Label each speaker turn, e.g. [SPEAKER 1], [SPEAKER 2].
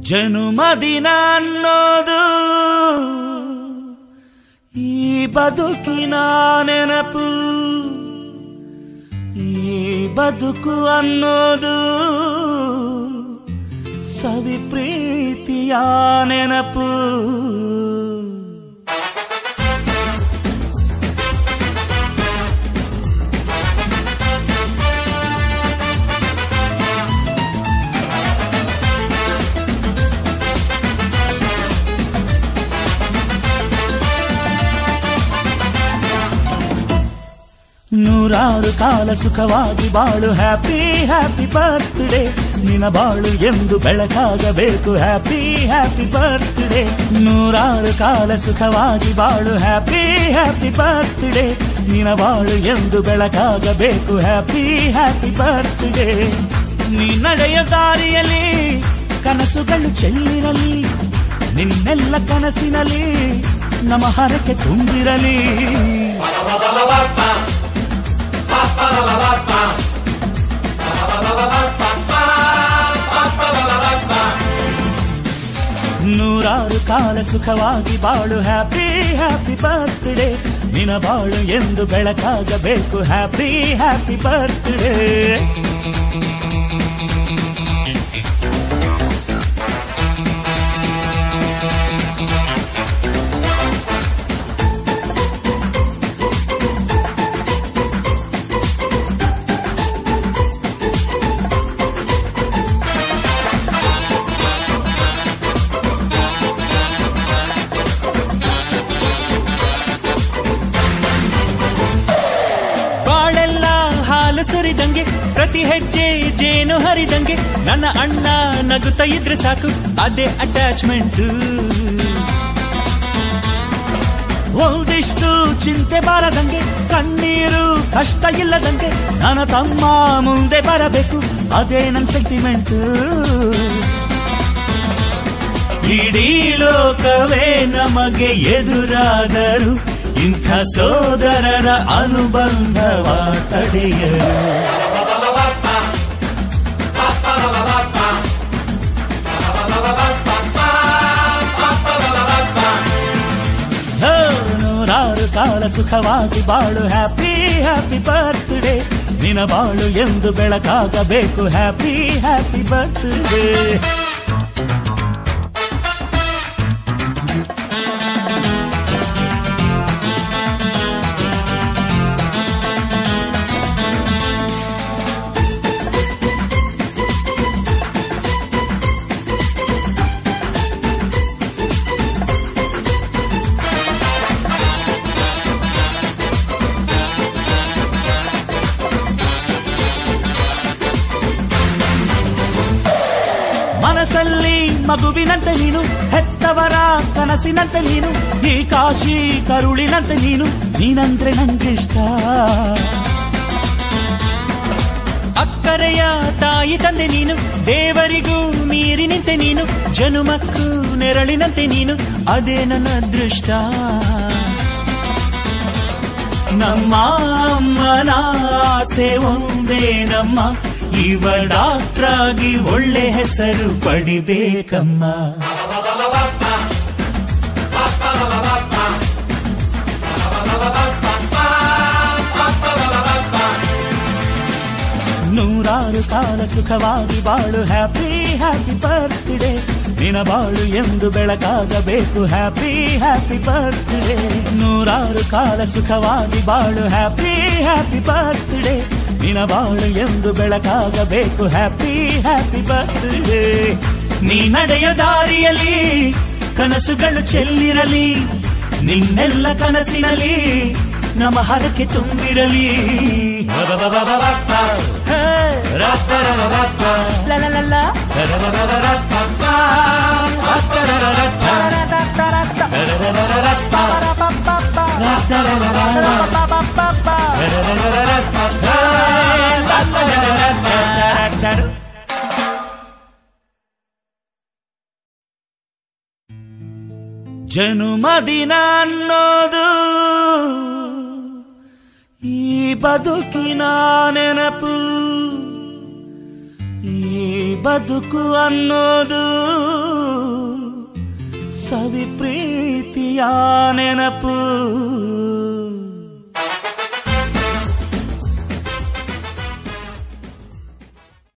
[SPEAKER 1] ಜನುಮದಿನ ಅನ್ನೋದು ಈ ಬದುಕಿನ ನೆನಪು ಈ ಬದುಕು ಅನ್ನೋದು ಸವಿ ಪ್ರೀತಿಯ ನೆನಪು ನೂರಾರು ಕಾಲ ಸುಖವಾಗಿ ಬಾಳು ಹ್ಯಾಪಿ ಹ್ಯಾಪಿ ಬರ್ತ್ಡೇ ನಿನ ಬಾಳು ಎಂದು ಬೆಳಕಾಗಬೇಕು ಹ್ಯಾಪಿ ಹ್ಯಾಪಿ ಬರ್ತ್ಡೇ ನೂರಾರು ಕಾಲ ಸುಖವಾಗಿ ಬಾಳು ಹ್ಯಾಪಿ ಹ್ಯಾಪಿ ಬರ್ತ್ಡೇ ನಿನ ಬಾಳು ಎಂದು ಬೆಳಕಾಗಬೇಕು ಹ್ಯಾಪಿ ಹ್ಯಾಪಿ ಬರ್ತ್ಡೇ ನೀ ನಡೆಯ ದಾರಿಯಲ್ಲಿ ಕನಸುಗಳು ಚೆಲ್ಲಿರಲಿ ನಿನ್ನೆಲ್ಲ ಕನಸಿನಲ್ಲಿ ನಮ್ಮ ಹರಕೆ ತುಂಬಿರಲಿ ನೂರಾರು ಕಾಲ ಸುಖವಾಗಿ ಬಾಳು ಹ್ಯಾಪಿ ಹ್ಯಾಪಿ ಬರ್ತ್ಡೇ ನಿನ ಬಾಳು ಎಂದು ಬೆಳಕಾಗಬೇಕು ಹ್ಯಾಪಿ ಹ್ಯಾಪಿ ಬರ್ತ್ಡೇ
[SPEAKER 2] ಬಾಳೆಲ್ಲ ಹಾಲು ಸುರಿದಂಗೆ ಪ್ರತಿ ಹೆಜ್ಜೆ ಜೇನು ಹರಿದಂಗೆ ನನ್ನ ಅಣ್ಣ ನಗುತ್ತಾ ಇದ್ರೆ ಸಾಕು ಅದೇ ಅಟ್ಯಾಚ್ಮೆಂಟ್
[SPEAKER 1] ಒಂದಿಷ್ಟು ಚಿಂತೆ ಬಾರದಂಗೆ ಕಣ್ಣೀರು ಕಷ್ಟ ಇಲ್ಲದಂಗೆ ನನ್ನ ತಮ್ಮ ಮುಂದೆ ಬರಬೇಕು ಅದೇ ನನ್ನ ಸೆಂಟಿಮೆಂಟ್
[SPEAKER 2] ಇಡೀ ಲೋಕವೇ ನಮಗೆ ಎದುರಾದರು ಇಂಥ ಸೋದರರ ಅನುಬಂಧವ ತಡೆಯರು
[SPEAKER 1] ಹೋ, ನೂರಾರು ಕಾಲ ಸುಖವಾಗಿ ಬಾಳು ಹ್ಯಾಪಿ ಹ್ಯಾಪಿ ಬರ್ತ್ಡೇ ನಿನ ಬಾಳು ಎಂದು ಬೆಳಕಾಗಬೇಕು ಹ್ಯಾಪಿ ಹ್ಯಾಪಿ ಬರ್ತ್ಡೇ ಮನಸ್ಸಲ್ಲಿ ಮಗುವಿನಂತೆ ನೀನು ಹೆತ್ತವರ ಕನಸಿನಂತೆ ನೀನು ಈ ಕಾಶಿ ಕರುಳಿನಂತೆ ನೀನು ನೀನಂದ್ರೆ ನಂಗಿಷ್ಟ
[SPEAKER 2] ಅಕ್ಕರೆಯ ತಾಯಿ ತಂದೆ ನೀನು ದೇವರಿಗೂ ಮೀರಿ ನಿಂತೆ ನೀನು ಜನುಮಕ್ಕೂ ನೆರಳಿನಂತೆ ನೀನು ಅದೇ ನನ್ನ ಅದೃಷ್ಟ ನಮ್ಮ ಅಮ್ಮನ ಆಸೆ ಒಂದೇ ನಮ್ಮ ಇವ ಡಾಕ್ಟ್ರಾಗಿ ಒಳ್ಳೆ ಹೆಸರು ಪಡಿಬೇಕಮ್ಮ
[SPEAKER 1] ನೂರಾರು ಕಾಲ ಸುಖವಾಗಿ ಬಾಳು ಹ್ಯಾಪಿ ಹ್ಯಾಪಿ ಬರ್ತ್ಡೇ ನಿನ ಬಾಳು ಎಂದು ಬೆಳಕಾಗಬೇಕು ಹ್ಯಾಪಿ ಹ್ಯಾಪಿ ಬರ್ತ್ಡೇ ನೂರಾರು ಕಾಲ ಸುಖವಾಗಿ ಬಾಳು ಹ್ಯಾಪಿ ಹ್ಯಾಪಿ ಬರ್ತ್ಡೇ ನಿನ ಬಾಳು ಎಂದು ಬೆಳಕಾಗಬೇಕು ಹ್ಯಾಪಿ ಹ್ಯಾಪಿ ಬರ್ತ್ಡೇ
[SPEAKER 2] ನೀ ನಡೆಯ ದಾರಿಯಲ್ಲಿ ಕನಸುಗಳು ಚೆಲ್ಲಿರಲಿ ನಿನ್ನೆಲ್ಲ ಕನಸಿನಲ್ಲಿ ನಮ್ಮ ಹರಕೆ ತುಂಬಿರಲಿ
[SPEAKER 1] ಹೇ, ಲ ಲ ಲ ಲ. ಜನುಮದಿನ ಅನ್ನೋದು ಈ ಬದುಕಿನ ನೆನಪು ಈ ಬದುಕು ಅನ್ನೋದು ಸವಿ ಪ್ರೀತಿಯ ನೆನಪು